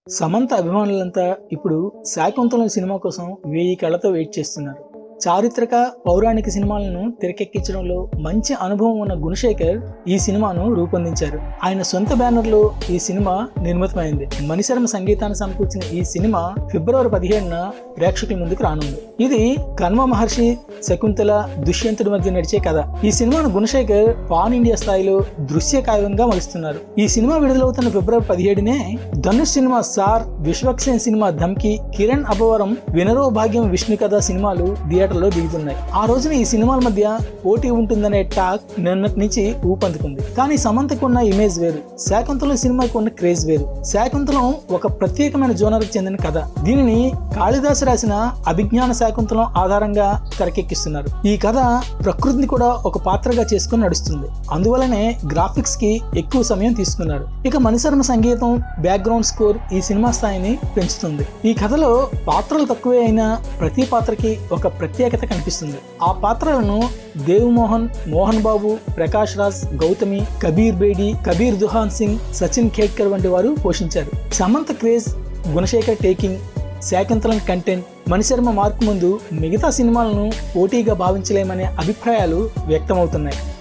సమంత అభిమానులంతా ఇప్పుడు శాకుంతలం సినిమా కోసం వెయ్యి కళ్ళతో వెయిట్ చేస్తున్నారు చారిత్రక పౌరాణిక సినిమాలను తెరకెక్కించడంలో మంచి అనుభవం ఉన్న గుణశేఖర్ ఈ సినిమాను రూపొందించారు ఆయన సొంత బ్యానర్లో ఈ సినిమా నిర్మితమైంది మణిశర్మ సంగీతాన్ని సమకూర్చిన ఈ సినిమా ఫిబ్రవరి పదిహేడున ప్రేక్షకుల ముందుకు రానుంది ఇది కన్వ మహర్షి శకుంతల దుష్యంతుడి మధ్య నడిచే కథ ఈ సినిమాను గుణశేఖర్ పాన్ ఇండియా స్థాయిలో దృశ్య కావ్యంగా మలుస్తున్నారు ఈ సినిమా విడుదలవుతున్న ఫిబ్రవరి పదిహేడునే Dhanush cinema Sir Vishwaksen cinema Dhamki Kiran Abbavaram Vinaro Bhagyam Vishnu కథ సినిమాలు థియేటర్లో దిగుతున్నాయి ఆ రోజున ఈ సినిమాల మధ్య పోటీ ఉంటుందనే టాక్ నిన్నటి నుంచి ఊపందుకుంది కానీ సమంతకు ఉన్న ఇమేజ్ వేరు శాకుంతలం సినిమాకు ఉన్న క్రేజ్ వేరు శాకుంతలం ఒక ప్రత్యేకమైన జోనర్కి చెందిన కథ దీనిని కాళిదాసు రాసిన అభిజ్ఞాన శాకుంతలం ఆధారంగా తెరకెక్కిస్తున్నారు ఈ కథ ప్రకృతిని కూడా ఒక పాత్రగా చేసుకుని నడుస్తుంది అందువలనే గ్రాఫిక్స్ కి ఎక్కువ సమయం తీసుకున్నారు ఇక మణిశర్మ సంగీతం బ్యాక్గ్రౌండ్ స్కోర్ ఈ సినిమా స్థాయిని పెంచుతుంది ఈ కథలో పాత్రలు తక్కువే అయినా ప్రతి పాత్రకి ఒక ప్రత్యేకత కనిపిస్తుంది ఆ పాత్రలను దేవ్ మోహన్ మోహన్ బాబు ప్రకాష్ రాజ్ గౌతమి కబీర్ బేడి కబీర్ దుహాన్ సింగ్ సచిన్ ఖేడ్కర్ వంటి వారు పోషించారు Samantha craze Gunasekhar taking Shaakuntalam content Mani Sharma mark ముందు మిగతా సినిమాలను పోటీగా భావించలేమనే అభిప్రాయాలు వ్యక్తమవుతున్నాయి